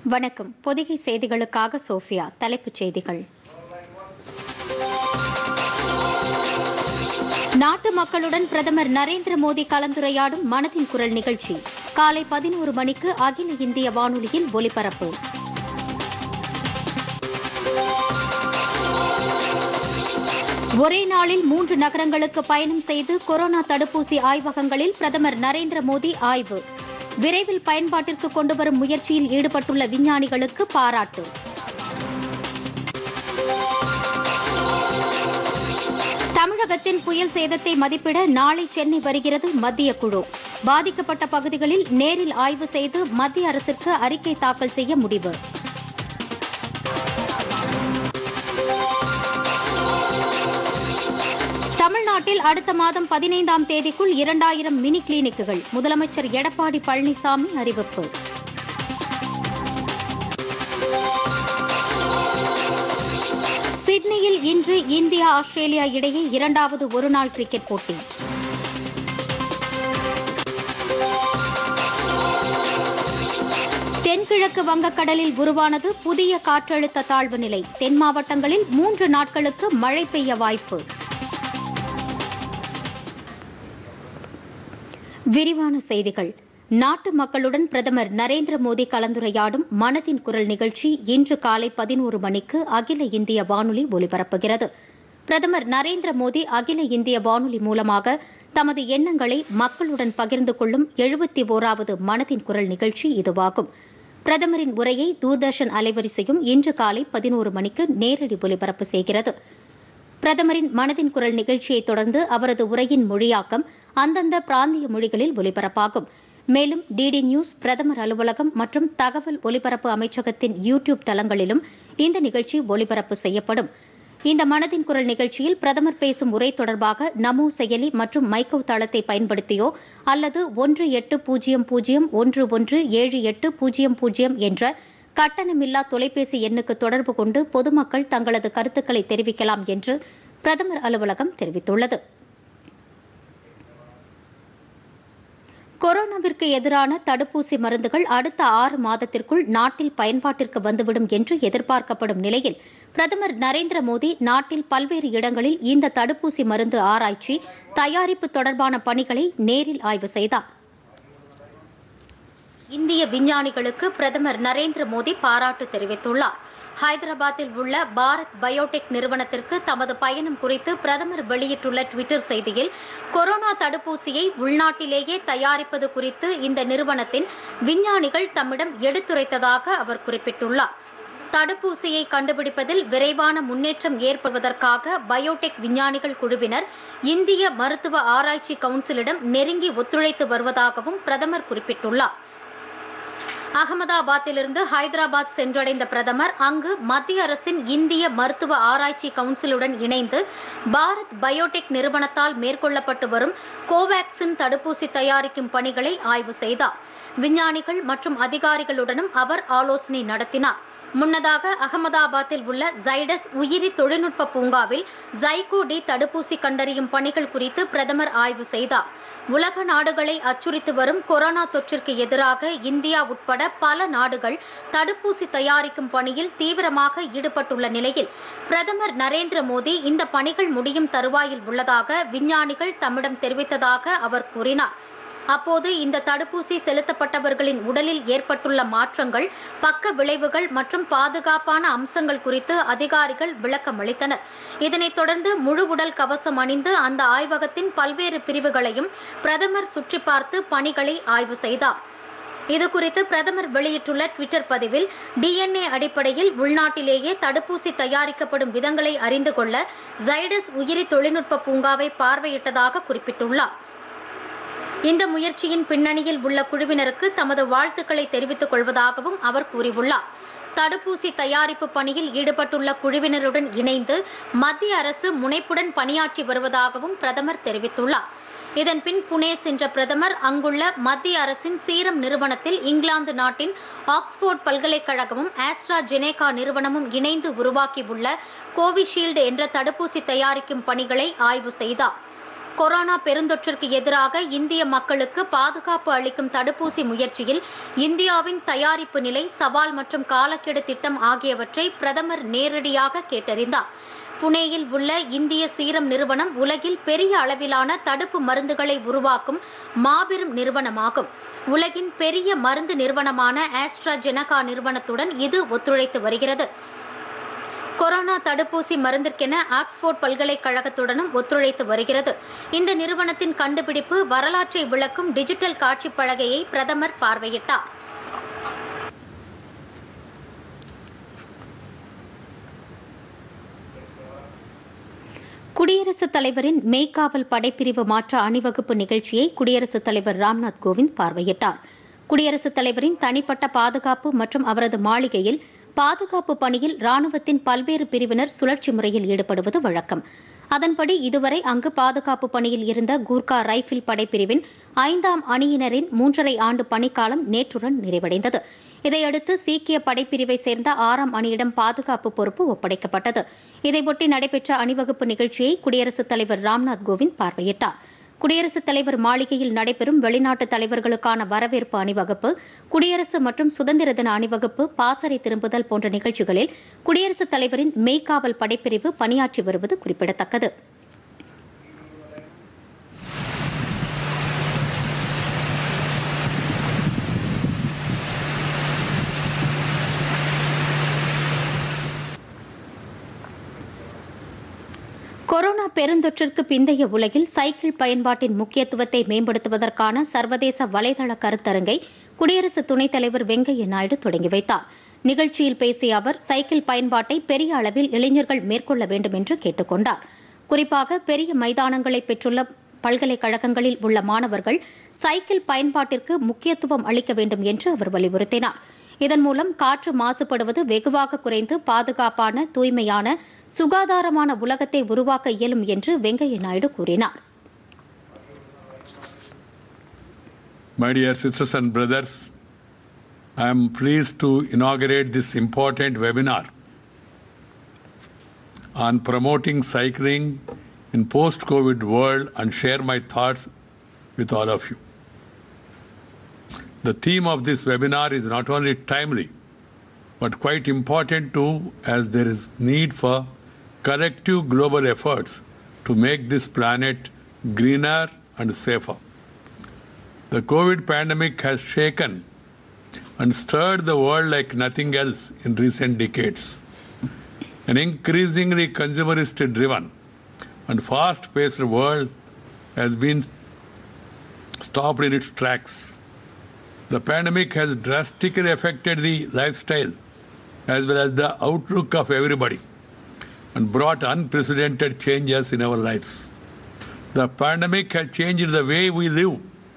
வணக்கம் பொதிகை செய்திகளுக்காக சோஃபியா தலைப்புச் செய்திகள் நாட்டு மக்களுடன் பிரதமர் நரேந்திர மோடி கலந்துரையாடும் மனதின் குரல் நிகழ்ச்சி காலை பதினோரு மணிக்கு அகில இந்திய வானொலியில் ஒலிபரப்பு ஒரே நாளில் மூன்று நகரங்களுக்கு பயணம் செய்து கொரோனா தடுப்பூசி ஆய்வகங்களில் பிரதமர் நரேந்திர மோடி ஆய்வு விரைவில் பயன்பாட்டிற்கு கொண்டுவரும் முயற்சியில் ஈடுபட்டுள்ள விஞ்ஞானிகளுக்கு பாராட்டு தமிழகத்தின் புயல் சேதத்தை மதிப்பிட நாளை சென்னை வருகிறது மத்திய குழு பாதிக்கப்பட்ட பகுதிகளில் நேரில் ஆய்வு செய்து மத்திய அரசிற்கு அறிக்கை தாக்கல் செய்ய முடிவு தமிழ்நாட்டில் அடுத்த மாதம் பதினைந்தாம் தேதிக்குள் இரண்டாயிரம் மினி கிளினிக்குகள் முதலமைச்சர் எடப்பாடி பழனிசாமி அறிவிப்பு சிட்னியில் இன்று இந்தியா ஆஸ்திரேலியா இடையே இரண்டாவது ஒருநாள் கிரிக்கெட் போட்டி தென்கிழக்கு வங்கக்கடலில் உருவானது புதிய காற்றழுத்த தாழ்வு நிலை தென் மாவட்டங்களில் மூன்று நாட்களுக்கு மழை பெய்ய வாய்ப்பு விரிவான செய்திகள் நாட்டு மக்களுடன் பிரதமர் நரேந்திர மோடி கலந்துரையாடும் மனதின் குரல் நிகழ்ச்சி இன்று காலை பதினோரு மணிக்கு அகில இந்திய வானொலி ஒலிபரப்புகிறது பிரதமர் நரேந்திர மோடி அகில இந்திய வானொலி மூலமாக தமது எண்ணங்களை மக்களுடன் பகிர்ந்து கொள்ளும் எழுபத்தி ஓராவது மனதின் குரல் நிகழ்ச்சி இதுவாகும் பிரதமரின் உரையை தூர்தர்ஷன் அலைவரிசையும் இன்று காலை பதினோரு மணிக்கு நேரடி ஒலிபரப்பு செய்கிறது பிரதமரின் மனதின் குரல் நிகழ்ச்சியை தொடர்ந்து அவரது உரையின் மொழியாக்கம் அந்தந்த பிராந்திய மொழிகளில் ஒலிபரப்பாகும் மேலும் டிடி நியூஸ் பிரதமர் அலுவலகம் மற்றும் தகவல் ஒலிபரப்பு அமைச்சகத்தின் யூ டியூப் தளங்களிலும் இந்த நிகழ்ச்சி ஒலிபரப்பு செய்யப்படும் இந்த மனதின் குரல் நிகழ்ச்சியில் பிரதமர் பேசும் உரை தொடர்பாக நமோ செயலி மற்றும் மைக்கோ தளத்தை பயன்படுத்தியோ அல்லது ஒன்று எட்டு பூஜ்ஜியம் பூஜ்ஜியம் ஒன்று ஒன்று ஏழு எட்டு பூஜ்ஜியம் பூஜ்ஜியம் என்ற கட்டணமில்லா தொலைபேசி எண்ணுக்கு தொடர்பு கொண்டு பொதுமக்கள் தங்களது கருத்துக்களை தெரிவிக்கலாம் என்று பிரதமர் அலுவலகம் தெரிவித்துள்ளது கொரோனாவிற்கு எதிரான தடுப்பூசி மருந்துகள் அடுத்த ஆறு மாதத்திற்குள் நாட்டில் பயன்பாட்டிற்கு வந்துவிடும் என்று எதிர்பார்க்கப்படும் நிலையில் பிரதமர் நரேந்திர மோடி நாட்டில் பல்வேறு இடங்களில் இந்த தடுப்பூசி மருந்து ஆராய்ச்சி தயாரிப்பு தொடர்பான பணிகளை நேரில் ஆய்வு செய்தார் இந்திய விஞ்ஞானிகளுக்கு பிரதமர் நரேந்திர மோடி பாராட்டு தெரிவித்துள்ளார் ஹைதராபாத்தில் உள்ள பாரத் பயோடெக் நிறுவனத்திற்கு தமது பயணம் குறித்து பிரதமர் வெளியிட்டுள்ள டுவிட்டர் செய்தியில் கொரோனா தடுப்பூசியை உள்நாட்டிலேயே தயாரிப்பது குறித்து இந்த நிறுவனத்தின் விஞ்ஞானிகள் தம்மிடம் எடுத்துரைத்ததாக அவர் குறிப்பிட்டுள்ளார் தடுப்பூசியை கண்டுபிடிப்பதில் விரைவான முன்னேற்றம் ஏற்படுவதற்காக பயோடெக் விஞ்ஞானிகள் குழுவினர் இந்திய மருத்துவ ஆராய்ச்சி கவுன்சிலிடம் நெருங்கி ஒத்துழைத்து வருவதாகவும் பிரதமர் குறிப்பிட்டுள்ளார் அகமதாபாத்திலிருந்து ஹைதராபாத் சென்றடைந்த பிரதமர் அங்கு மத்திய அரசின் இந்திய மருத்துவ ஆராய்ச்சி கவுன்சிலுடன் இணைந்து பாரத் பயோடெக் நிறுவனத்தால் மேற்கொள்ளப்பட்டு வரும் கோவாக்சின் தடுப்பூசி தயாரிக்கும் பணிகளை ஆய்வு செய்தார் விஞ்ஞானிகள் மற்றும் அதிகாரிகளுடனும் அவர் ஆலோசனை நடத்தினார் முன்னதாக அகமதாபாத்தில் உள்ள ஜைடஸ் உயிரி தொழில்நுட்ப பூங்காவில் ஜைகோ டி தடுப்பூசி கண்டறியும் பணிகள் குறித்து பிரதமர் ஆய்வு செய்தார் உலக நாடுகளை அச்சுறுத்தி வரும் கொரோனா தொற்றிற்கு எதிராக இந்தியா உட்பட பல நாடுகள் தடுப்பூசி தயாரிக்கும் பணியில் தீவிரமாக ஈடுபட்டுள்ள நிலையில் பிரதமர் நரேந்திர மோடி இந்த பணிகள் முடியும் தருவாயில் உள்ளதாக விஞ்ஞானிகள் தம்மிடம் தெரிவித்ததாக அவர் கூறினார் அப்போது இந்த தடுப்பூசி செலுத்தப்பட்டவர்களின் உடலில் ஏற்பட்டுள்ள மாற்றங்கள் பக்க விளைவுகள் மற்றும் பாதுகாப்பான அம்சங்கள் குறித்து அதிகாரிகள் விளக்கம் அளித்தனர் இதனைத் தொடர்ந்து முழு உடல் கவசம் அணிந்து அந்த ஆய்வகத்தின் பல்வேறு பிரிவுகளையும் பிரதமர் சுற்றி பார்த்து பணிகளை ஆய்வு செய்தார் இதுகுறித்து பிரதமர் வெளியிட்டுள்ள டுவிட்டர் பதிவில் டிஎன்ஏ அடிப்படையில் உள்நாட்டிலேயே தடுப்பூசி தயாரிக்கப்படும் விதங்களை அறிந்து கொள்ள ஜைடஸ் உயிரி தொழில்நுட்ப பூங்காவை பார்வையிட்டதாக குறிப்பிட்டுள்ளார் இந்த முயற்சியின் பின்னணியில் உள்ள குழுவினருக்கு தமது வாழ்த்துக்களை தெரிவித்துக் கொள்வதாகவும் அவர் கூறியுள்ளார் தடுப்பூசி தயாரிப்பு பணியில் ஈடுபட்டுள்ள குழுவினருடன் இணைந்து மத்திய அரசு முனைப்புடன் பணியாற்றி வருவதாகவும் பிரதமர் தெரிவித்துள்ளார் இதன்பின் புனே சென்ற பிரதமர் அங்குள்ள மத்திய அரசின் சீரம் நிறுவனத்தில் இங்கிலாந்து நாட்டின் ஆக்ஸ்போர்ட் பல்கலைக்கழகமும் ஆஸ்ட்ரா ஜெனேகா நிறுவனமும் இணைந்து உருவாக்கியுள்ள கோவிஷீல்டு என்ற தடுப்பூசி தயாரிக்கும் பணிகளை ஆய்வு செய்தார் கொரோனா பெருந்தொற்றிற்கு எதிராக இந்திய மக்களுக்கு பாதுகாப்பு அளிக்கும் தடுப்பூசி முயற்சியில் இந்தியாவின் தயாரிப்பு நிலை சவால் மற்றும் காலக்கெடு திட்டம் ஆகியவற்றை பிரதமர் நேரடியாக கேட்டறிந்தார் புனேயில் உள்ள இந்திய சீரம் நிறுவனம் உலகில் பெரிய அளவிலான தடுப்பு மருந்துகளை உருவாக்கும் மாபெரும் நிறுவனமாகும் உலகின் பெரிய மருந்து நிறுவனமான ஆஸ்ட்ராஜெனகா நிறுவனத்துடன் இது ஒத்துழைத்து வருகிறது கொரோனா தடுப்பூசி மருந்திற்கென ஆக்ஸ்போர்ட் பல்கலைக்கழகத்துடனும் ஒத்துழைத்து வருகிறது இந்த நிறுவனத்தின் கண்டுபிடிப்பு வரலாற்றை விளக்கும் டிஜிட்டல் காட்சி பலகையை பிரதமர் பார்வையிட்டார் குடியரசுத் தலைவரின் மெய்காவல் படைப்பிரிவு மாற்ற அணிவகுப்பு நிகழ்ச்சியை குடியரசுத் தலைவர் ராம்நாத் கோவிந்த் பார்வையிட்டார் குடியரசுத் தலைவரின் தனிப்பட்ட பாதுகாப்பு மற்றும் அவரது மாளிகையில் பாதுகாப்பு பணியில் ராணுவத்தின் பல்வேறு பிரிவினர் சுழற்சி முறையில் ஈடுபடுவது வழக்கம் அதன்படி இதுவரை அங்கு பாதுகாப்பு பணியில் இருந்த கூர்கா ரைபிள் படைப்பிரிவின் ஐந்தாம் அணியினரின் மூன்றரை ஆண்டு பணிக்காலம் நேற்றுடன் நிறைவடைந்தது இதையடுத்து சீக்கிய படைப்பிரிவை சேர்ந்த ஆறாம் அணியிடம் பாதுகாப்பு பொறுப்பு ஒப்படைக்கப்பட்டது இதையொட்டி நடைபெற்ற அணிவகுப்பு நிகழ்ச்சியை குடியரசுத் தலைவர் ராம்நாத் கோவிந்த் பார்வையிட்டார் குடியரசுத் தலைவர் மாளிகையில் நடைபெறும் வெளிநாட்டு தலைவர்களுக்கான வரவேற்பு அணிவகுப்பு குடியரசு மற்றும் சுதந்திர தின அணிவகுப்பு பாசறை திரும்புதல் போன்ற நிகழ்ச்சிகளில் குடியரசுத் தலைவரின் மெய்காவல் படைப்பிரிவு பணியாற்றி வருவது குறிப்பிடத்தக்கது கொரோனா பெருந்தொற்றிற்கு பிந்தைய உலகில் சைக்கிள் பயன்பாட்டின் முக்கியத்துவத்தை மேம்படுத்துவதற்கான சர்வதேச வலைதள கருத்தரங்கை குடியரசு துணைத் தலைவர் வெங்கையா நாயுடு தொடங்கி வைத்தார் நிகழ்ச்சியில் பேசிய அவர் சைக்கிள் பயன்பாட்டை பெரிய அளவில் இளைஞர்கள் மேற்கொள்ள வேண்டும் என்று கேட்டுக் கொண்டார் குறிப்பாக பெரிய மைதானங்களை பெற்றுள்ள பல்கலைக்கழகங்களில் உள்ள மாணவர்கள் சைக்கிள் பயன்பாட்டிற்கு முக்கியத்துவம் அளிக்க வேண்டும் என்று அவர் வலியுறுத்தினார் இதன் மூலம் காற்று மாசுபடுவது வெகுவாக குறைந்து பாதுகாப்பான தூய்மையான சுகாதாரமான உலகத்தை உருவாக்க இயலும் என்று வெங்கையா நாயுடு கூறினார் My dear sisters and brothers, I am pleased to inaugurate this important webinar on promoting cycling in post-COVID world and share my thoughts with all of you. The theme of this webinar is not only timely but quite important too as there is need for collective global efforts to make this planet greener and safer. The COVID pandemic has shaken and stirred the world like nothing else in recent decades. An increasingly consumerist driven and fast paced world has been stopped in its tracks. The pandemic has drastically affected the lifestyle as well as the outlook of everybody and brought unprecedented changes in our lives. The pandemic has changed the way we live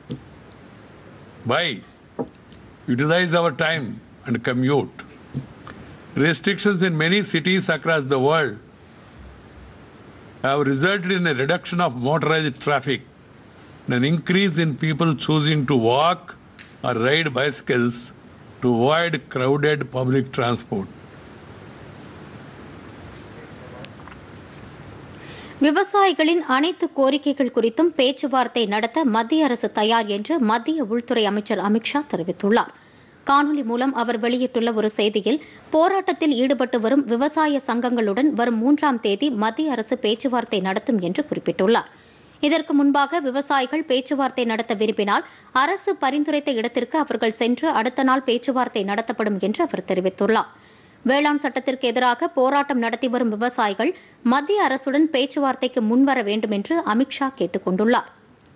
by utilize our time and commute. Restrictions in many cities across the world have resulted in a reduction of motorized traffic and an increase in people choosing to walk or ride bicycles to avoid crowded public transport. விவசாயிகளின் அனைத்து கோரிக்கைகள் குறித்தும் பேச்சுவார்த்தை நடத்த மத்திய அரசு தயார் என்று மத்திய உள்துறை அமைச்சர் அமித்ஷா தெரிவித்துள்ளார் காணொலி மூலம் அவர் வெளியிட்டுள்ள ஒரு செய்தியில் போராட்டத்தில் ஈடுபட்டு வரும் விவசாய சங்கங்களுடன் வரும் மூன்றாம் தேதி மத்திய அரசு பேச்சுவார்த்தை நடத்தும் என்று குறிப்பிட்டுள்ளார் இதற்கு முன்பாக விவசாயிகள் பேச்சுவார்த்தை நடத்த விரும்பினால் அரசு பரிந்துரைத்த இடத்திற்கு அவர்கள் சென்று அடுத்த நாள் பேச்சுவார்த்தை நடத்தப்படும் என்று அவர் தெரிவித்துள்ளார் வேளாண் சட்டத்திற்கு எதிராக போராட்டம் நடத்தி வரும் விவசாயிகள் மத்திய அரசுடன் பேச்சுவார்த்தைக்கு முன்வர வேண்டும் என்று அமித்ஷா கேட்டுக் கொண்டுள்ளார்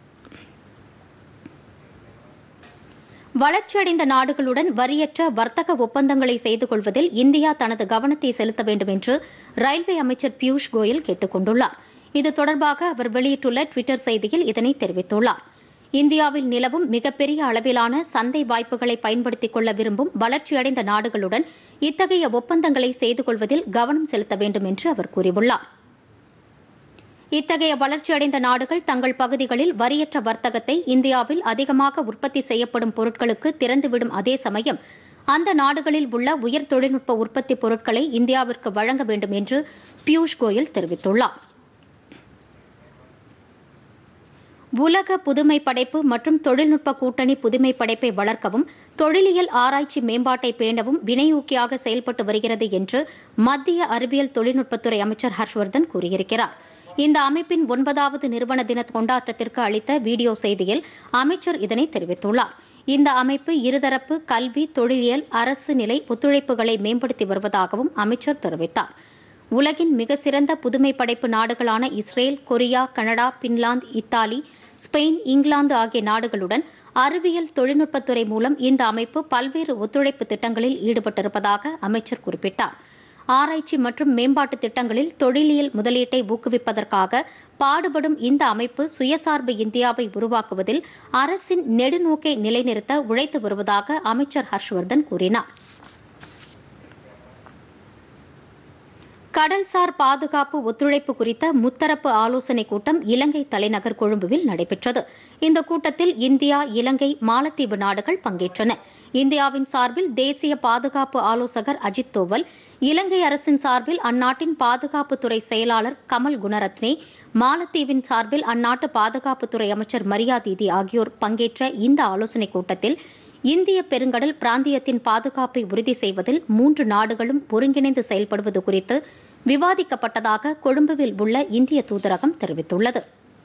வளர்ச்சியடைந்த நாடுகளுடன் வரியற்ற வர்த்தக ஒப்பந்தங்களை செய்து கொள்வதில் இந்தியா தனது கவனத்தை செலுத்த வேண்டும் என்று ரயில்வே அமைச்சர் பியூஷ் கோயல் கேட்டுக் கொண்டுள்ளார் இது தொடர்பாக அவர் வெளியிட்டுள்ள டுவிட்டர் செய்தியில் இதனை தெரிவித்துள்ளார் இந்தியாவில் நிலவும் மிகப்பெரிய அளவிலான சந்தை வாய்ப்புகளை பயன்படுத்திக் கொள்ள விரும்பும் வளர்ச்சியடைந்த நாடுகளுடன் இத்தகைய ஒப்பந்தங்களை செய்து கொள்வதில் கவனம் செலுத்த வேண்டும் என்று அவர் கூறியுள்ளார் இத்தகைய வளர்ச்சியடைந்த நாடுகள் தங்கள் பகுதிகளில் வரியற்ற வர்த்தகத்தை இந்தியாவில் அதிகமாக உற்பத்தி செய்யப்படும் பொருட்களுக்கு திறந்துவிடும் அதே சமயம் அந்த நாடுகளில் உள்ள உயர் தொழில்நுட்ப உற்பத்தி பொருட்களை இந்தியாவிற்கு வழங்க வேண்டும் என்று பியூஷ் கோயல் தெரிவித்துள்ளார் உலக புதுமை படைப்பு மற்றும் தொழில்நுட்ப கூட்டணி புதுமை படைப்பை வளர்க்கவும் தொழிலியல் ஆராய்ச்சி மேம்பாட்டை பேணவும் வினையூக்கியாக செயல்பட்டு வருகிறது என்று மத்திய அறிவியல் தொழில்நுட்பத்துறை அமைச்சர் ஹர்ஷ்வர்தன் கூறியிருக்கிறார் இந்த அமைப்பின் ஒன்பதாவது நிறுவன தின கொண்டாட்டத்திற்கு அளித்த வீடியோ செய்தியில் அமைச்சர் இதனை தெரிவித்துள்ளார் இந்த அமைப்பு இருதரப்பு கல்வி தொழிலியல் அரசு நிலை ஒத்துழைப்புகளை மேம்படுத்தி வருவதாகவும் அமைச்சர் தெரிவித்தார் உலகின் மிக சிறந்த புதுமை படைப்பு நாடுகளான Israel Korea Canada Finland Italy Spain England ஆகிய நாடுகளுடன் அறிவியல் தொழில்நுட்பத்துறை மூலம் இந்த அமைப்பு பல்வேறு ஒத்துழைப்பு திட்டங்களில் ஈடுபட்டிருப்பதாக அமைச்சர் குறிப்பிட்டார் ஆராய்ச்சி மற்றும் மேம்பாட்டு திட்டங்களில் தொழிலியல் முதலீட்டை ஊக்குவிப்பதற்காக பாடுபடும் இந்த அமைப்பு சுயசார்பு இந்தியாவை உருவாக்குவதில் அரசின் நெடுநோக்கை நிலைநிறுத்த உழைத்து வருவதாக அமைச்சர் ஹர்ஷ்வர்தன் கூறினார் கடல்சார் பாதுகாப்பு ஒத்துழைப்பு குறித்த முத்தரப்பு ஆலோசனைக் கூட்டம் இலங்கை தலைநகர் கொழும்புவில் நடைபெற்றது இந்த கூட்டத்தில் இந்தியா இலங்கை மாலத்தீவு நாடுகள் பங்கேற்றன இந்தியாவின் சார்பில் தேசிய பாதுகாப்பு ஆலோசகர் அஜித் தோவல் இலங்கை அரசின் சார்பில் அந்நாட்டின் பாதுகாப்புத்துறை செயலாளர் கமல் குணரத்னே மாலத்தீவின் சார்பில் அந்நாட்டு பாதுகாப்புத்துறை அமைச்சர் மரியா தீதி ஆகியோர் பங்கேற்ற இந்த ஆலோசனைக் கூட்டத்தில் இந்திய பெருங்கடல் பிராந்தியத்தின் பாதுகாப்பை உறுதி செய்வதில் மூன்று நாடுகளும் ஒருங்கிணைந்து செயல்படுவது குறித்து விவாதிக்கப்பட்டதாக கொழும்புவில் உள்ள இந்திய தூதரகம் தெரிவித்துள்ளது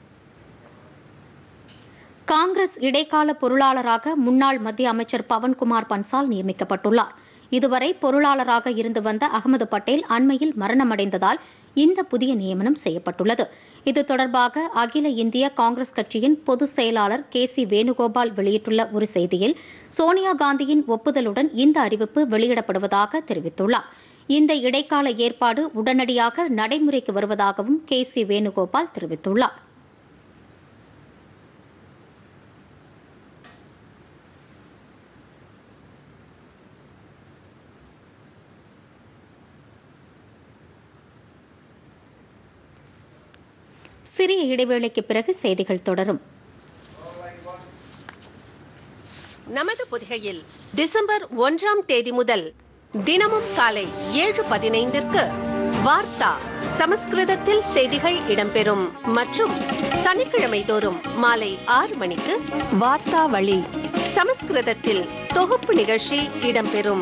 காங்கிரஸ் இடைக்கால பொருளாளராக முன்னாள் மத்திய அமைச்சர் பவன்குமார் பன்சால் நியமிக்கப்பட்டுள்ளார் இதுவரை பொருளாளராக இருந்து வந்த அகமது பட்டேல் அண்மையில் மரணமடைந்ததால் இந்த புதிய நியமனம் செய்யப்பட்டுள்ளது இது தொடர்பாக அகில இந்திய காங்கிரஸ் கட்சியின் பொதுச் செயலாளர் கே சி வேணுகோபால் வெளியிட்டுள்ள ஒரு செய்தியில் சோனியா காந்தியின் ஒப்புதலுடன் இந்த அறிவிப்பு வெளியிடப்படுவதாக தெரிவித்துள்ளார் இந்த இடைக்கால ஏற்பாடு உடனடியாக நடைமுறைக்கு வருவதாகவும் கே சி வேணுகோபால் தெரிவித்துள்ளார் சிறிய இடைவேளைக்கு பிறகு செய்திகள் தொடரும் நமது புதுகையில் டிசம்பர் ஒன்றாம் தேதி முதல் தினமும் காலை ஏழு பதினைந்திற்கு வார்த்தா சமஸ்கிருதத்தில் செய்திகள் இடம்பெறும் மற்றும் சனிக்கிழமை தோறும் மாலை ஆறு மணிக்கு வார்த்தாவளி சமஸ்கிருதத்தில் தொகுப்பு நிகழ்ச்சி இடம்பெறும்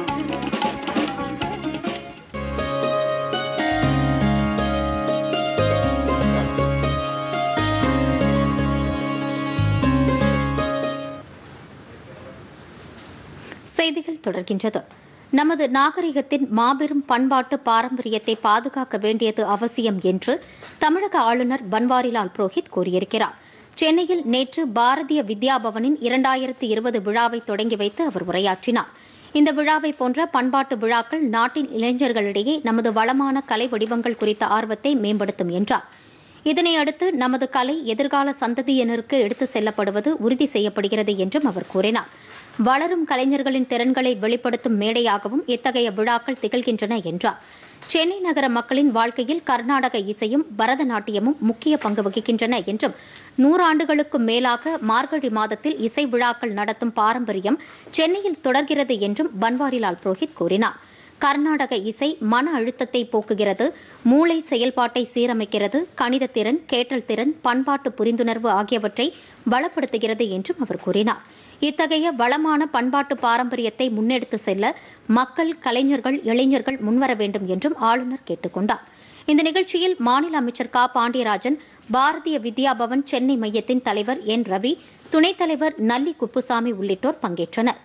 செய்திகள் தொடர்கின்றது நமது நாகரிகத்தின் மாபெரும் பண்பாட்டு பாரம்பரியத்தை பாதுகாக்க வேண்டியது அவசியம் என்று தமிழக ஆளுநர் பன்வாரிலால் புரோஹித் கூறியிருக்கிறார் சென்னையில் நேற்று பாரதிய வித்யா பவனின் இரண்டாயிரத்தி இருபது விழாவை தொடங்கி வைத்து அவர் உரையாற்றினார் இந்த விழாவை போன்ற பண்பாட்டு விழாக்கள் நாட்டின் இளைஞர்களிடையே நமது வளமான கலை வடிவங்கள் குறித்த ஆர்வத்தை மேம்படுத்தும் என்றார் இதனையடுத்து நமது கலை எதிர்கால சந்ததியினருக்கு எடுத்து செல்லப்படுவது உறுதி செய்யப்படுகிறது என்றும் அவர் கூறினார் வளரும் கலைஞர்களின் திறன்களை வெளிப்படுத்தும் மேடையாகவும் இத்தகைய விழாக்கள் திகழ்கின்றன என்றார் சென்னை நகர மக்களின் வாழ்க்கையில் கர்நாடக இசையும் பரதநாட்டியமும் முக்கிய பங்கு வகிக்கின்றன என்றும் நூறாண்டுகளுக்கும் மேலாக மார்கழி மாதத்தில் இசை விழாக்கள் நடத்தும் பாரம்பரியம் சென்னையில் தொடர்கிறது என்றும் பன்வாரிலால் புரோஹித் கூறினார் கர்நாடக இசை மன அழுத்தத்தை போக்குகிறது மூளை செயல்பாட்டை சீரமைக்கிறது கணிதத்திறன் கேட்டல் திறன் பண்பாட்டு புரிந்துணர்வு ஆகியவற்றை வளப்படுத்துகிறது என்றும் அவர் கூறினார் இத்தகைய வளமான பண்பாட்டு பாரம்பரியத்தை முன்னெடுத்து செல்ல மக்கள் கலைஞர்கள் இளைஞர்கள் முன்வர வேண்டும் என்றும் ஆளுநர் கேட்டுக் கொண்டார் இந்த நிகழ்ச்சியில் மாநில அமைச்சர் க பாண்டியராஜன் பாரதிய வித்யா பவன் சென்னை மையத்தின் தலைவர் என் ரவி துணைத் தலைவர் நல்லி குப்புசாமி உள்ளிட்டோர் பங்கேற்றனர்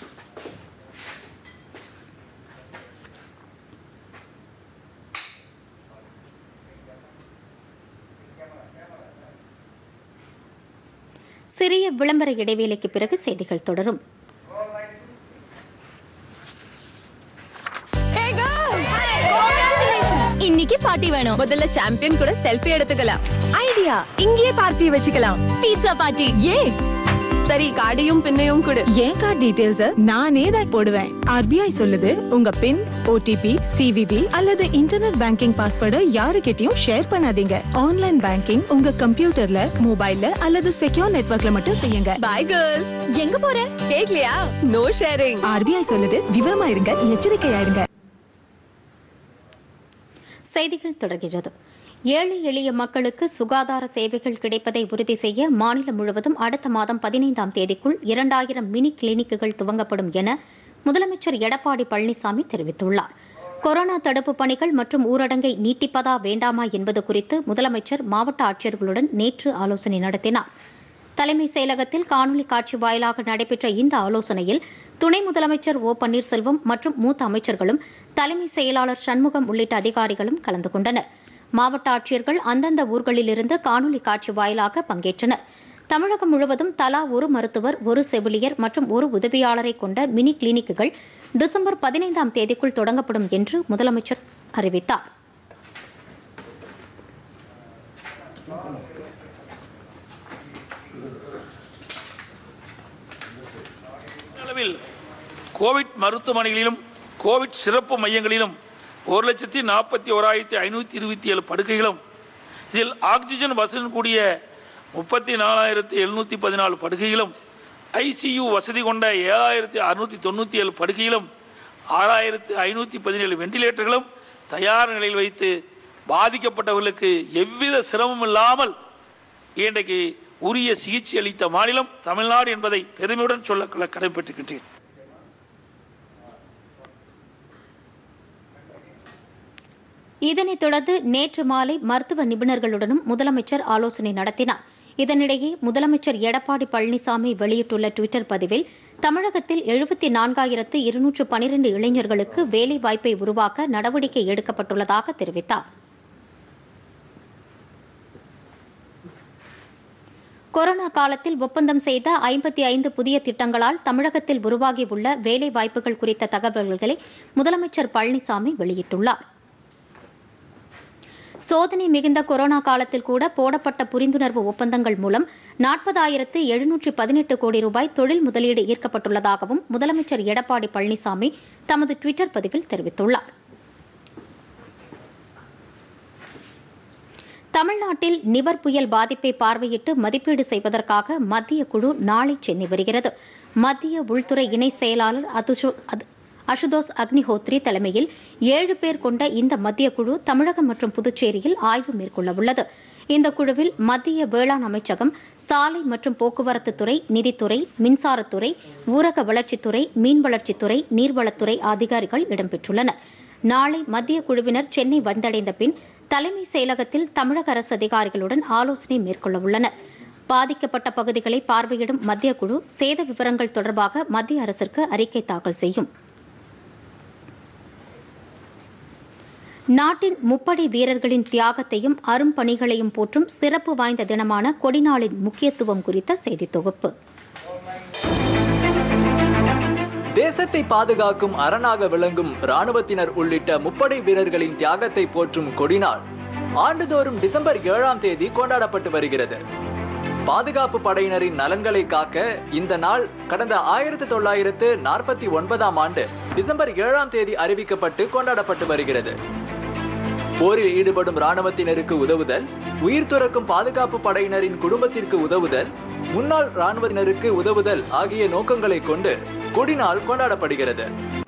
சிறிய விளம்பர இடைவேளைக்கு பிறகு செய்திகள் தொடரும் இன்னைக்கு பார்ட்டி வேணும் முதல்ல சாம்பியன் கூட செல்ஃபி எடுத்துக்கலாம் ஐடியா இங்கேயே பார்ட்டி வச்சுக்கலாம் பீட்சா பார்ட்டி ஏ சரி கார்டையும் பின்னையும் கொடு என் கார்டு டீடைல்ஸ் நானே தான் போடுவேன் ஆர்பிஐ சொல்லுது உங்க பின் ஓடிபி சிவிபி அல்லது இன்டர்நெட் பேங்கிங் பாஸ்வேர்டு யாருக்கிட்டயும் ஷேர் பண்ணாதீங்க ஆன்லைன் பேங்கிங் உங்க கம்ப்யூட்டர்ல மொபைல்ல அல்லது செக்யூர் நெட்வொர்க்ல மட்டும் செய்யுங்க பை கேர்ள்ஸ் எங்க போற கேக்கலையா நோ ஷேரிங் ஆர்பிஐ சொல்லுது விவரமா இருங்க எச்சரிக்கையா இருங்க செய்திகள் தொடர்கிறது ஏழை எளிய மக்களுக்கு சுகாதார சேவைகள் கிடைப்பதை உறுதி செய்ய மாநிலம் முழுவதும் அடுத்த மாதம் பதினைந்தாம் தேதிக்குள் இரண்டாயிரம் மினி கிளினிக்குகள் துவங்கப்படும் என முதலமைச்சர் எடப்பாடி பழனிசாமி தெரிவித்துள்ளார் கொரோனா தடுப்பு பணிகள் மற்றும் ஊரடங்கை நீட்டிப்பதா வேண்டாமா என்பது குறித்து முதலமைச்சர் மாவட்ட ஆட்சியர்களுடன் நேற்று ஆலோசனை நடத்தினார் தலைமை செயலகத்தில் காணொலி காட்சி வாயிலாக நடைபெற்ற இந்த ஆலோசனையில் துணை முதலமைச்சர் ஓ பன்னீர்செல்வம் மற்றும் மூத்த அமைச்சர்களும் தலைமை செயலாளர் சண்முகம் உள்ளிட்ட அதிகாரிகளும் கலந்து கொண்டனர் மாவட்ட ஆட்சியர்கள் அந்தந்த ஊர்களிலிருந்து காணொலி காட்சி வாயிலாக பங்கேற்றனர் தமிழகம் முழுவதும் தலா ஒரு மருத்துவர் ஒரு செவிலியர் மற்றும் ஒரு உதவியாளரை கொண்ட மினி கிளினிக்குகள் டிசம்பர் பதினைந்தாம் தேதிக்குள் தொடங்கப்படும் என்று முதலமைச்சர் அறிவித்தார் அளவில் கோவிட் மருத்துவமனைகளிலும் கோவிட் சிறப்பு மையங்களிலும் ஒரு லட்சத்தி நாற்பத்தி ஓராயிரத்தி ஐநூற்றி இருபத்தி ஏழு படுக்கைகளும் இதில் ஆக்சிஜன் வசதியுடன் கூடிய முப்பத்தி நாலாயிரத்தி எழுநூற்றி பதினாலு படுக்கைகளும் ஐசியு வசதி கொண்ட ஏழாயிரத்தி அறுநூற்றி தொண்ணூற்றி ஏழு படுக்கைகளும் ஆறாயிரத்தி ஐநூற்றி பதினேழு வெண்டிலேட்டர்களும் தயார் நிலையில் வைத்து பாதிக்கப்பட்டவர்களுக்கு எவ்வித சிரமம் இல்லாமல் இன்றைக்கு உரிய சிகிச்சை அளித்த மாநிலம் தமிழ்நாடு என்பதை பெருமையுடன் சொல்ல கடமைப்பட்டிருக்கின்றேன் இதனைத் தொடர்ந்து நேற்று மாலை மருத்துவ நிபுணர்களுடனும் முதலமைச்சர் ஆலோசனை நடத்தினார் இதனிடையே முதலமைச்சர் எடப்பாடி பழனிசாமி வெளியிட்டுள்ள டுவிட்டர் பதிவில் தமிழகத்தில் எழுபத்தி நான்காயிரத்து இருநூற்று பனிரெண்டு இளைஞர்களுக்கு வேலை வாய்ப்பை உருவாக்க நடவடிக்கை எடுக்கப்பட்டுள்ளதாக தெரிவித்தார் கொரோனா காலத்தில் ஒப்பந்தம் செய்த ஐம்பத்தி ஐந்து புதிய திட்டங்களால் தமிழகத்தில் உருவாகியுள்ள வேலை வாய்ப்புகள் குறித்த தகவல்களை முதலமைச்சர் பழனிசாமி வெளியிட்டுள்ளார் சோதனை மிகுந்த கொரோனா காலத்தில் கூட போடப்பட்ட புரிந்துணர்வு ஒப்பந்தங்கள் மூலம் நாற்பதாயிரத்து எழுநூற்று பதினெட்டு கோடி ரூபாய் தொழில் முதலீடு ஈர்க்கப்பட்டுள்ளதாகவும் முதலமைச்சர் எடப்பாடி பழனிசாமி தமது டுவிட்டர் பதிவில் தெரிவித்துள்ளார் தமிழ்நாட்டில் நிவர் புயல் பாதிப்பை பார்வையிட்டு மதிப்பீடு செய்வதற்காக மத்திய குழு நாளை சென்னை வருகிறது மத்திய உள்துறை இணை செயலாளர் அதுஷோ- அது- அசுதோஸ் அக்னிஹோத்ரி தலைமையில் ஏழு பேர் கொண்ட இந்த மத்திய குழு தமிழகம் மற்றும் புதுச்சேரியில் ஆய்வு மேற்கொள்ள உள்ளது இந்த குழுவில் மத்திய வேளாண் அமைச்சகம் சாலை மற்றும் போக்குவரத்து துறை நிதித்துறை மின்சாரத்துறை ஊரக வளர்ச்சித்துறை மீன் வளர்ச்சித்துறை நீர்வளத்துறை அதிகாரிகள் இடம்பெற்றுள்ளனர் நாளை மத்திய குழுவினர் சென்னை வந்தடைந்த பின் தலைமை செயலகத்தில் தமிழக அரசு அதிகாரிகளுடன் ஆலோசனை மேற்கொள்ள உள்ளனர் பாதிக்கப்பட்ட பகுதிகளை பார்வையிடும் மத்திய குழு சேத விவரங்கள் தொடர்பாக மத்திய அரசிற்கு அறிக்கை தாக்கல் செய்யும் நாட்டின் முப்படை வீரர்களின் தியாகத்தையும் அரும்பணிகளையும் போற்றும் சிறப்பு வாய்ந்த தினமான கொடிநாளின் முக்கியத்துவம் குறித்த செய்தி தொகுப்பு தேசத்தை பாதுகாக்கும் அரணாக விளங்கும் ராணுவத்தினர் உள்ளிட்ட முப்படை வீரர்களின் தியாகத்தை போற்றும் கொடிநாள் ஆண்டுதோறும் டிசம்பர் ஏழாம் தேதி கொண்டாடப்பட்டு வருகிறது பாதுகாப்பு படையினரின் நலன்களை காக்க இந்த நாள் கடந்த ஆயிரத்தி தொள்ளாயிரத்து நாற்பத்தி ஒன்பதாம் ஆண்டு டிசம்பர் ஏழாம் தேதி அறிவிக்கப்பட்டு கொண்டாடப்பட்டு வருகிறது போரில் ஈடுபடும் ராணுவத்தினருக்கு உதவுதல் உயிர் துறக்கும் பாதுகாப்பு படையினரின் குடும்பத்திற்கு உதவுதல் முன்னாள் ராணுவத்தினருக்கு உதவுதல் ஆகிய நோக்கங்களை கொண்டு கொடிநாள் கொண்டாடப்படுகிறது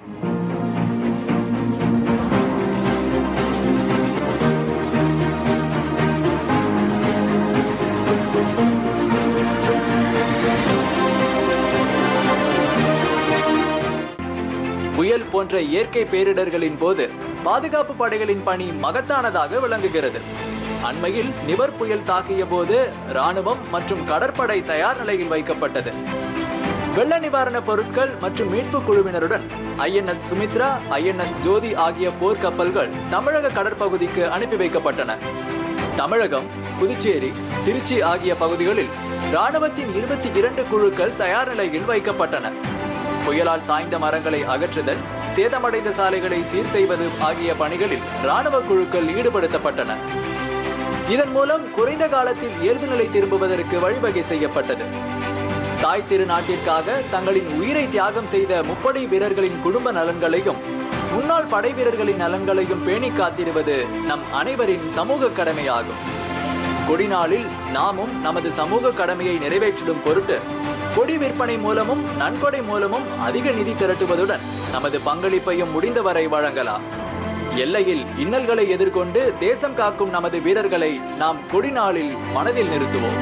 புயல் போன்ற இயற்கை பேரிடர்களின் போது பாதுகாப்பு படைகளின் பணி மகத்தானதாக விளங்குகிறது அண்மையில் நிவர் புயல் தாக்கிய போது ராணுவம் மற்றும் கடற்படை தயார் நிலையில் வைக்கப்பட்டது வெள்ள நிவாரண பொருட்கள் மற்றும் மீட்பு குழுவினருடன் ஐஎன்எஸ் சுமித்ரா ஐஎன்எஸ் ஜோதி ஆகிய போர் கப்பல்கள் தமிழக கடற்பகுதிக்கு அனுப்பி வைக்கப்பட்டன தமிழகம் புதுச்சேரி திருச்சி ஆகிய பகுதிகளில் ராணுவத்தின் இருபத்தி இரண்டு குழுக்கள் தயார் நிலையில் வைக்கப்பட்டன புயலால் சாய்ந்த மரங்களை அகற்றுதல் சேதமடைந்த சாலைகளை சீர் செய்வது ஆகிய பணிகளில் ராணுவ குழுக்கள் ஈடுபடுத்தப்பட்டன இதன் மூலம் குறைந்த காலத்தில் இயல்பு நிலை திரும்புவதற்கு வழிவகை செய்யப்பட்டது தாய் திருநாட்டிற்காக தங்களின் உயிரை தியாகம் செய்த முப்படை வீரர்களின் குடும்ப நலன்களையும் முன்னாள் படை வீரர்களின் நலன்களையும் பேணி காத்திடுவது நம் அனைவரின் சமூக கடமையாகும் கொடிநாளில் நாமும் நமது சமூக கடமையை நிறைவேற்றிடும் பொருட்டு கொடி விற்பனை மூலமும் நன்கொடை மூலமும் அதிக நிதி திரட்டுவதுடன் நமது பங்களிப்பையும் முடிந்தவரை வழங்கலாம் எல்லையில் இன்னல்களை எதிர்கொண்டு தேசம் காக்கும் நமது வீரர்களை நாம் கொடிநாளில் மனதில் நிறுத்துவோம்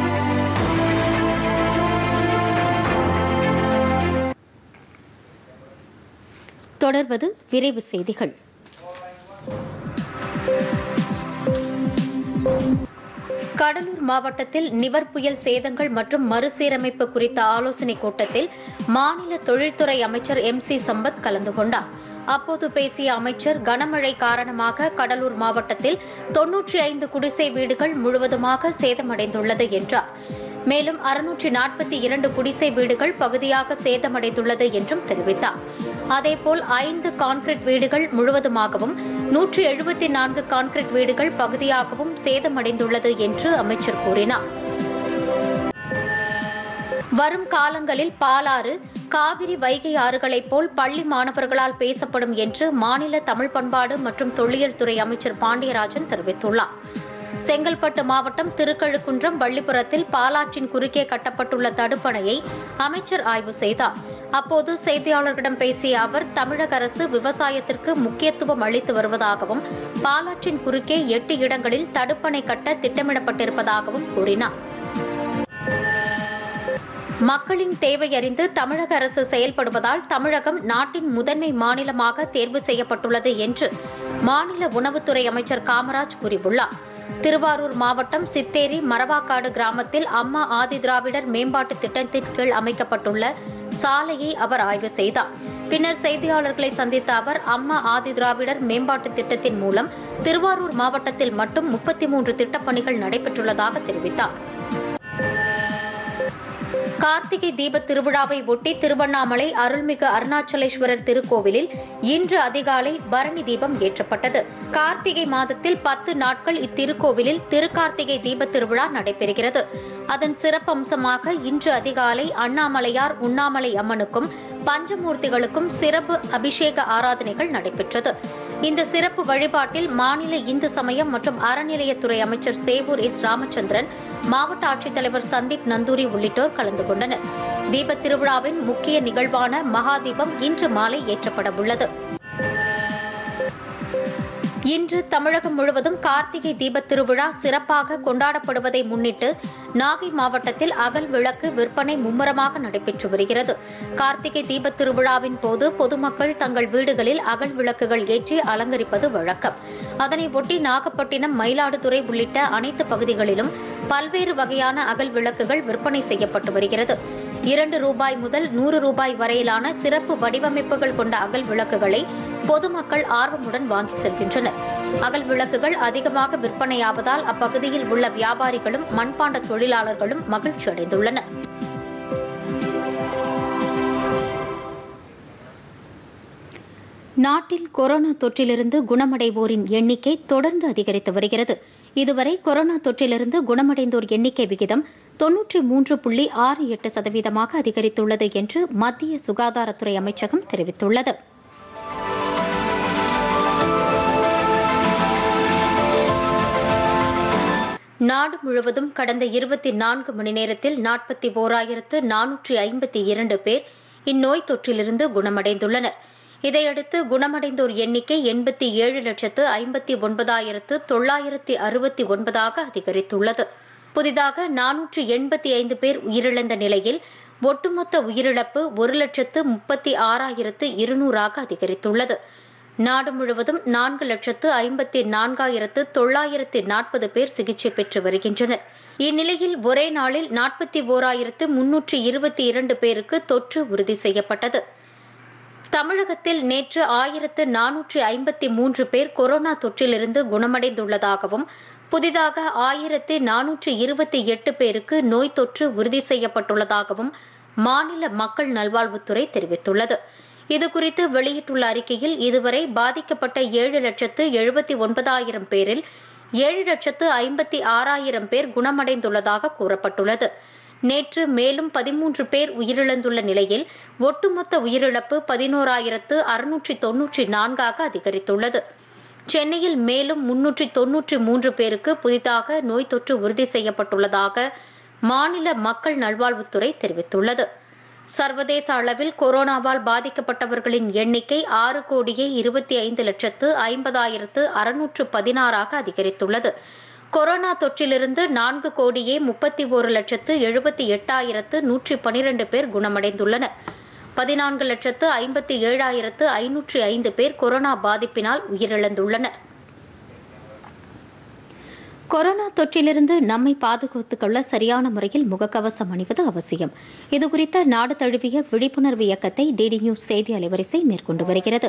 தொடர்வது விரைவு செய்திகள் கடலூர் மாவட்டத்தில் நிவர் புயல் சேதங்கள் மற்றும் மறுசீரமைப்பு குறித்த ஆலோசனைக் கூட்டத்தில் மாநில தொழில்துறை அமைச்சர் எம் சி சம்பத் கலந்து கொண்டார் அப்போது பேசிய அமைச்சர் கனமழை காரணமாக கடலூர் மாவட்டத்தில் தொன்னூற்றி ஐந்து குடிசை வீடுகள் முழுவதுமாக சேதமடைந்துள்ளது என்றார் மேலும் அறுநூற்றி நாற்பத்தி இரண்டு குடிசை வீடுகள் பகுதியாக சேதமடைந்துள்ளது என்றும் தெரிவித்தார் அதேபோல் ஐந்து கான்கிரீட் வீடுகள் முழுவதுமாகவும் நூற்றி எழுபத்தி நான்கு கான்கிரீட் வீடுகள் பகுதியாகவும் சேதமடைந்துள்ளது என்று அமைச்சர் கூறினார் வரும் காலங்களில் பாலாறு காவிரி வைகை ஆறுகளைப் போல் பள்ளி மாணவர்களால் பேசப்படும் என்று மாநில தமிழ் பண்பாடு மற்றும் தொல்லியல் துறை அமைச்சர் பாண்டியராஜன் தெரிவித்துள்ளார் செங்கல்பட்டு மாவட்டம் திருக்கழுக்குன்றம் வள்ளிபுரத்தில் பாலாற்றின் குறுக்கே கட்டப்பட்டுள்ள தடுப்பணையை அமைச்சர் ஆய்வு செய்தார் அப்போது செய்தியாளர்களிடம் பேசிய அவர் தமிழக அரசு விவசாயத்திற்கு முக்கியத்துவம் அளித்து வருவதாகவும் பாலாற்றின் குறுக்கே எட்டு இடங்களில் தடுப்பணை கட்ட திட்டமிடப்பட்டிருப்பதாகவும் கூறினார் மக்களின் தேவை அறிந்து தமிழக அரசு செயல்படுவதால் தமிழகம் நாட்டின் முதன்மை மாநிலமாக தேர்வு செய்யப்பட்டுள்ளது என்று மாநில உணவுத்துறை அமைச்சர் காமராஜ் கூறியுள்ளார் திருவாரூர் மாவட்டம் சித்தேரி மரவாக்காடு கிராமத்தில் அம்மா ஆதிதிராவிடர் மேம்பாட்டு திட்டத்தின் கீழ் அமைக்கப்பட்டுள்ள சாலையை அவர் ஆய்வு செய்தார் பின்னர் செய்தியாளர்களை சந்தித்த அவர் அம்மா ஆதிதிராவிடர் மேம்பாட்டு திட்டத்தின் மூலம் திருவாரூர் மாவட்டத்தில் மட்டும் முப்பத்தி மூன்று திட்டப்பணிகள் நடைபெற்றுள்ளதாக தெரிவித்தார் கார்த்திகை தீப திருவிழாவை ஒட்டி திருவண்ணாமலை அருள்மிகு அருணாச்சலேஸ்வரர் திருக்கோவிலில் இன்று அதிகாலை பரணி தீபம் ஏற்றப்பட்டது கார்த்திகை மாதத்தில் பத்து நாட்கள் இத்திருக்கோவிலில் திருக்கார்த்திகை தீப திருவிழா நடைபெறுகிறது அதன் சிறப்பம்சமாக இன்று அதிகாலை அண்ணாமலையார் உண்ணாமலை அம்மனுக்கும் பஞ்சமூர்த்திகளுக்கும் சிறப்பு அபிஷேக ஆராதனைகள் நடைபெற்றது இந்த சிறப்பு வழிபாட்டில் மாநில இந்து சமயம் மற்றும் அறநிலையத்துறை அமைச்சர் சேவூர் எஸ் ராமச்சந்திரன் மாவட்ட ஆட்சித்தலைவர் சந்தீப் நந்தூரி உள்ளிட்டோர் கலந்து கொண்டனர் தீபத் திருவிழாவின் முக்கிய நிகழ்வான மகாதீபம் இன்று மாலை ஏற்றப்பட உள்ளது இன்று தமிழகம் முழுவதும் கார்த்திகை தீபத் திருவிழா சிறப்பாக கொண்டாடப்படுவதை முன்னிட்டு நாகை மாவட்டத்தில் அகல் விளக்கு விற்பனை மும்முரமாக நடைபெற்று வருகிறது கார்த்திகை தீபத் திருவிழாவின் போது பொதுமக்கள் தங்கள் வீடுகளில் அகல் விளக்குகள் ஏற்றி அலங்கரிப்பது வழக்கம் அதனை ஒட்டி நாகப்பட்டினம் மயிலாடுதுறை உள்ளிட்ட அனைத்து பகுதிகளிலும் பல்வேறு வகையான அகல் விளக்குகள் விற்பனை செய்யப்பட்டு வருகிறது இரண்டு ரூபாய் முதல் நூறு ரூபாய் வரையிலான சிறப்பு வடிவமைப்புகள் கொண்ட அகல் விளக்குகளை பொதுமக்கள் ஆர்வமுடன் வாங்கி செல்கின்றனர் அகல் விளக்குகள் அதிகமாக விற்பனையாவதால் அப்பகுதியில் உள்ள வியாபாரிகளும் மண்பாண்ட தொழிலாளர்களும் மகிழ்ச்சி அடைந்துள்ளனர் நாட்டில் கொரோனா தொற்றிலிருந்து குணமடைவோரின் எண்ணிக்கை தொடர்ந்து அதிகரித்து வருகிறது இதுவரை கொரோனா தொற்றிலிருந்து குணமடைந்தோர் எண்ணிக்கை விகிதம் தொன்னூற்றி மூன்று புள்ளி ஆறு எட்டு சதவீதமாக அதிகரித்துள்ளது என்று மத்திய சுகாதாரத்துறை அமைச்சகம் தெரிவித்துள்ளது நாடு முழுவதும் கடந்த இருபத்தி நான்கு மணி நேரத்தில் நாற்பத்தி ஓராயிரத்து நானூற்றி ஐம்பத்தி இரண்டு பேர் இந்நோய் தொற்றிலிருந்து குணமடைந்துள்ளனர் இதையடுத்து குணமடைந்தோர் எண்ணிக்கை எண்பத்தி ஏழு லட்சத்து ஐம்பத்தி ஒன்பதாயிரத்து தொள்ளாயிரத்தி அறுபத்தி ஒன்பதாக அதிகரித்துள்ளது புதிதாக நானூற்று எண்பத்தி ஐந்து பேர் உயிரிழந்த நிலையில் ஒட்டுமொத்த உயிரிழப்பு ஒரு லட்சத்து முப்பத்தி ஆறாயிரத்து இருநூறாக அதிகரித்துள்ளது நாடு முழுவதும் நான்கு லட்சத்து ஐம்பத்தி நான்காயிரத்து தொள்ளாயிரத்து நாற்பது பேர் சிகிச்சை பெற்று வருகின்றனர் இந்நிலையில் ஒரே நாளில் நாற்பத்தி ஓராயிரத்து முன்னூற்றி இருபத்தி இரண்டு பேருக்கு தொற்று உறுதி செய்யப்பட்டது தமிழகத்தில் நேற்று ஆயிரத்து நானூற்றி ஐம்பத்தி மூன்று பேர் கொரோனா தொற்றிலிருந்து குணமடைந்துள்ளதாகவும் புதிதாக ஆயிரத்து நானூற்றி இருபத்தி எட்டு பேருக்கு நோய் தொற்று உறுதி செய்யப்பட்டுள்ளதாகவும் மாநில மக்கள் நல்வாழ்வுத்துறை தெரிவித்துள்ளது இதுகுறித்து வெளியிட்டுள்ள அறிக்கையில் இதுவரை பாதிக்கப்பட்ட ஏழு லட்சத்து எழுபத்தி ஒன்பதாயிரம் பேரில் ஏழு லட்சத்து ஐம்பத்தி ஆறாயிரம் பேர் குணமடைந்துள்ளதாக கூறப்பட்டுள்ளது நேற்று மேலும் பதிமூன்று பேர் உயிரிழந்துள்ள நிலையில் ஒட்டுமொத்த உயிரிழப்பு பதினோராயிரத்து அறுநூற்றி தொன்னூற்றி நான்காக அதிகரித்துள்ளது சென்னையில் மேலும் முன்னூற்றி தொன்னூற்றி மூன்று பேருக்கு புதிதாக நோய் தொற்று உறுதி செய்யப்பட்டுள்ளதாக மாநில மக்கள் நல்வாழ்வுத்துறை தெரிவித்துள்ளது சர்வதேச அளவில் கொரோனாவால் பாதிக்கப்பட்டவர்களின் எண்ணிக்கை ஆறு கோடியே இருபத்தி ஐந்து லட்சத்து ஐம்பதாயிரத்து அறுநூற்று பதினாறாக அதிகரித்துள்ளது கொரோனா தொற்றிலிருந்து நான்கு கோடியே முப்பத்தி ஒரு லட்சத்து எழுபத்தி எட்டாயிரத்து நூற்றி பனிரெண்டு பேர் குணமடைந்துள்ளனர் பதினான்கு லட்சத்து ஐம்பத்தி ஏழாயிரத்து ஐநூற்றி ஐந்து பேர் கொரோனா பாதிப்பினால் உயிரிழந்துள்ளனர் கொரோனா தொற்றிலிருந்து நம்மை பாதுகாத்துக் கொள்ள சரியான முறையில் முகக்கவசம் அணிவது அவசியம் இதுகுறித்த நாடு தழுவிய விழிப்புணர்வு இயக்கத்தை டிடி நியூஸ் செய்தி அலைவரிசை மேற்கொண்டு வருகிறது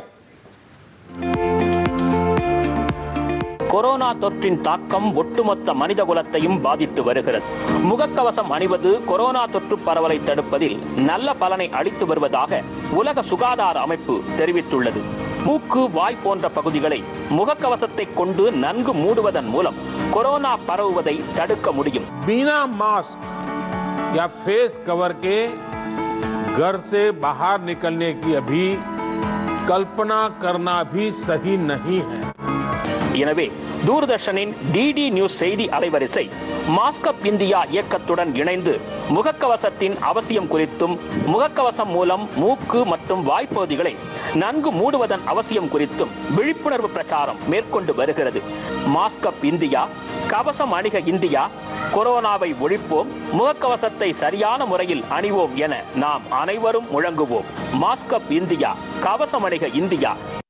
கொரோனா தொற்றின் தாக்கம் ஒட்டுமொத்த மனித குலத்தையும் பாதித்து வருகிறது முகக்கவசம் அணிவது கொரோனா தொற்று பரவலை தடுப்பதில் நல்ல பலனை அளித்து வருவதாக உலக சுகாதார அமைப்பு தெரிவித்துள்ளது மூக்கு வாய் போன்ற பகுதிகளை முகக்கவசத்தை கொண்டு நன்கு மூடுவதன் மூலம் கொரோனா பரவுவதை தடுக்க முடியும் बिना मास्क या फेस कवर के घर से बाहर निकलने की अभी कल्पना करना भी सही नहीं है எனவே தூர்தர்ஷனின் டிடி நியூஸ் செய்தி அலைவரிசை மாஸ்கப் இந்தியா இயக்கத்துடன் இணைந்து முகக்கவசத்தின் அவசியம் குறித்தும் முகக்கவசம் மூலம் மூக்கு மற்றும் வாய்ப்பகுதிகளை நன்கு மூடுவதன் அவசியம் குறித்தும் விழிப்புணர்வு பிரச்சாரம் மேற்கொண்டு வருகிறது மாஸ்கப் இந்தியா கவசம் அணிக இந்தியா கொரோனாவை ஒழிப்போம் முகக்கவசத்தை சரியான முறையில் அணிவோம் என நாம் அனைவரும் முழங்குவோம் மாஸ்கப் இந்தியா கவசம் அணிக இந்தியா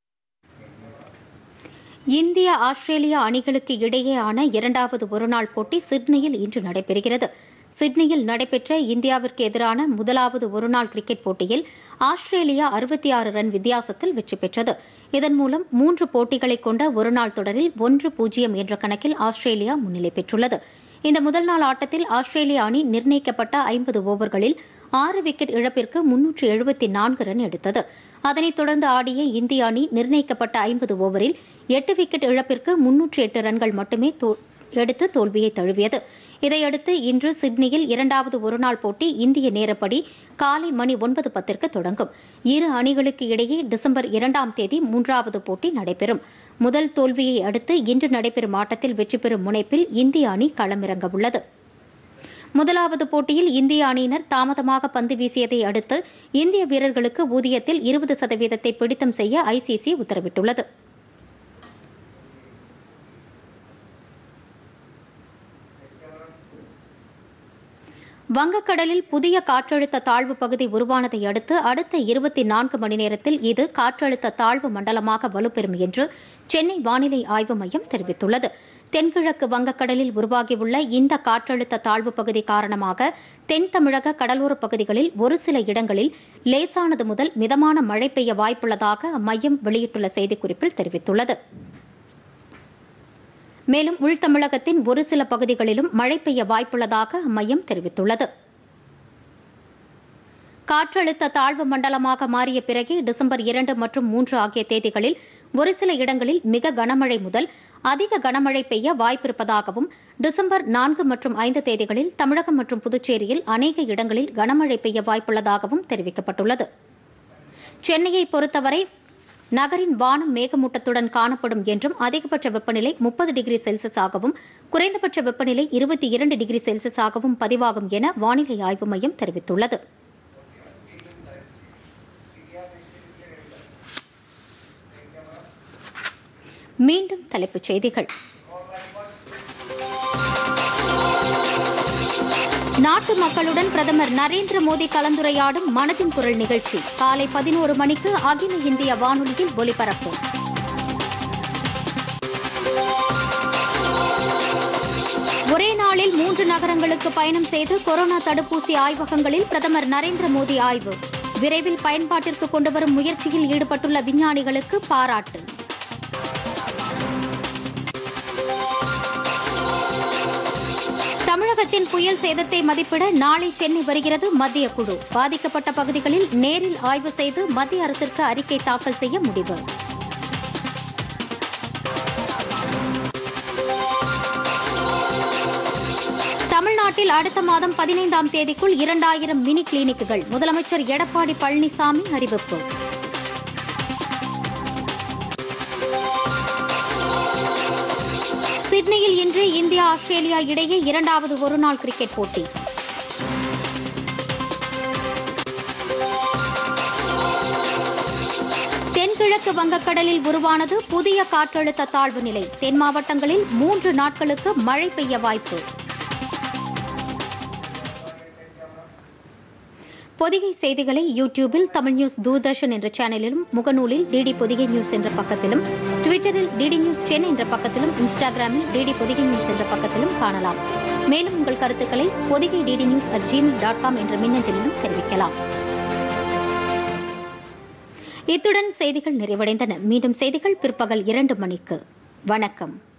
இந்திய ஆஸ்திரேலியா அணிகளுக்கு இடையேயான இரண்டாவது ஒருநாள் போட்டி சிட்னியில் இன்று நடைபெறுகிறது சிட்னியில் நடைபெற்ற இந்தியாவிற்கு எதிரான முதலாவது ஒருநாள் கிரிக்கெட் போட்டியில் ஆஸ்திரேலியா அறுபத்தி ஆறு ரன் வித்தியாசத்தில் வெற்றி பெற்றது இதன் மூலம் மூன்று போட்டிகளை கொண்ட ஒருநாள் தொடரில் ஒன்று பூஜ்ஜியம் என்ற கணக்கில் ஆஸ்திரேலியா முன்னிலை பெற்றுள்ளது இந்த முதல் நாள் ஆட்டத்தில் ஆஸ்திரேலிய அணி நிர்ணயிக்கப்பட்ட ஐம்பது ஓவர்களில் ஆறு விக்கெட் இழப்பிற்கு முன்னூற்று எழுபத்தி நான்கு ரன் எடுத்தது அதனைத் தொடர்ந்து ஆடிய இந்திய அணி நிர்ணயிக்கப்பட்ட ஐம்பது ஓவரில் எட்டு விக்கெட் இழப்பிற்கு முன்னூற்று எட்டு ரன்கள் மட்டுமே தோ- எடுத்து தோல்வியை தழுவியது இதையடுத்து இன்று சிட்னியில் இரண்டாவது ஒருநாள் போட்டி இந்திய நேரப்படி காலை மணி ஒன்பது பத்திற்கு தொடங்கும் இரு அணிகளுக்கு இடையே டிசம்பர் இரண்டாம் தேதி மூன்றாவது போட்டி நடைபெறும் முதல் தோல்வியை அடுத்து இன்று நடைபெறும் ஆட்டத்தில் வெற்றி பெறும் முனைப்பில் இந்திய அணி களமிறங்க உள்ளது முதலாவது போட்டியில் இந்திய அணியினர் தாமதமாக பந்து வீசியதை அடுத்து இந்திய வீரர்களுக்கு ஊதியத்தில் இருபது சதவீதத்தை பிடித்தம் செய்ய ஐசிசி உத்தரவிட்டுள்ளது வங்கக்கடலில் புதிய காற்றழுத்த தாழ்வு பகுதி உருவானதை அடுத்து அடுத்த இருபத்தி நான்கு மணி நேரத்தில் இது காற்றழுத்த தாழ்வு மண்டலமாக வலுப்பெறும் என்று சென்னை வானிலை ஆய்வு மையம் தெரிவித்துள்ளது தென்கிழக்கு வங்கக்கடலில் உருவாகியுள்ள இந்த காற்றழுத்த தாழ்வு பகுதி காரணமாக தென் தமிழக கடலோரப் பகுதிகளில் ஒரு சில இடங்களில் லேசானது முதல் மிதமான மழை பெய்ய வாய்ப்புள்ளதாக அம்மையம் வெளியிட்டுள்ள செய்திக்குறிப்பில் தெரிவித்துள்ளது மேலும் உள்தமிழகத்தின் ஒரு சில பகுதிகளிலும் மழை பெய்ய வாய்ப்புள்ளதாக அம்மையம் தெரிவித்துள்ளது காற்றழுத்த தாழ்வு மண்டலமாக மாறிய பிறகே டிசம்பர் இரண்டு மற்றும் மூன்று ஆகிய தேதிகளில் ஒரு சில இடங்களில் மிக கனமழை முதல் அதிக கனமழை பெய்ய வாய்ப்பிருப்பதாகவும் டிசம்பர் நான்கு மற்றும் ஐந்து தேதிகளில் தமிழகம் மற்றும் புதுச்சேரியில் அநேக இடங்களில் கனமழை பெய்ய வாய்ப்புள்ளதாகவும் தெரிவிக்கப்பட்டுள்ளது சென்னையை பொறுத்தவரை நகரின் வானம் மேகமூட்டத்துடன் காணப்படும் என்றும் அதிகபட்ச வெப்பநிலை முப்பது டிகிரி செல்சியஸாகவும் குறைந்தபட்ச வெப்பநிலை இருபத்தி இரண்டு டிகிரி செல்சியஸாகவும் பதிவாகும் என வானிலை ஆய்வு மையம் தெரிவித்துள்ளது மீண்டும் தலைப்புச் செய்திகள் நாட்டு மக்களுடன் பிரதமர் நரேந்திர மோடி கலந்துரையாடும் மனதின் குரல் நிகழ்ச்சி காலை பதினோரு மணிக்கு அகில இந்திய வானொலியில் ஒலிபரப்பு ஒரே நாளில் மூன்று நகரங்களுக்கு பயணம் செய்து கொரோனா தடுப்பூசி ஆய்வகங்களில் பிரதமர் நரேந்திர மோடி ஆய்வு விரைவில் பயன்பாட்டிற்கு கொண்டுவரும் முயற்சியில் ஈடுபட்டுள்ள விஞ்ஞானிகளுக்கு பாராட்டு தமிழகத்தின் புயல் சேதத்தை மதிப்பிட நாளை சென்னை வருகிறது மத்திய குழு பாதிக்கப்பட்ட பகுதிகளில் நேரில் ஆய்வு செய்து மத்திய அரசிற்கு அறிக்கை தாக்கல் செய்ய முடிவு தமிழ்நாட்டில் அடுத்த மாதம் பதினைந்தாம் தேதிக்குள் இரண்டாயிரம் மினி கிளினிக்குகள் முதலமைச்சர் எடப்பாடி பழனிசாமி அறிவிப்பு சிட்னியில் இன்று இந்தியா ஆஸ்திரேலியா இடையே இரண்டாவது ஒருநாள் கிரிக்கெட் போட்டி கிழக்கு வங்கக்கடலில் உருவானது புதிய காற்றழுத்த தாழ்வு நிலை தென் மாவட்டங்களில் மூன்று நாட்களுக்கு மழை பெய்ய வாய்ப்பு பொதிகை செய்திகளை யூடியூபில் தமிழ் நியூஸ் தூர்தர்ஷன் என்ற சேனலிலும் முகநூலில் டிடி பொதிகை நியூஸ் என்ற பக்கத்திலும் ட்விட்டரில் டிடி நியூஸ் சென்னை என்ற பக்கத்திலும் இன்ஸ்டாகிராமில் டிடி பொதிகை நியூஸ் என்ற பக்கத்திலும் காணலாம் மேலும் உங்கள் கருத்துக்களை Podhigai DD news at Gmail dot com என்ற மின்னஞ்சலிலும் தெரிவிக்கலாம் இத்துடன் செய்திகள் நிறைவடைந்தன மீண்டும் செய்திகள் பிற்பகல் இரண்டு மணிக்கு வணக்கம்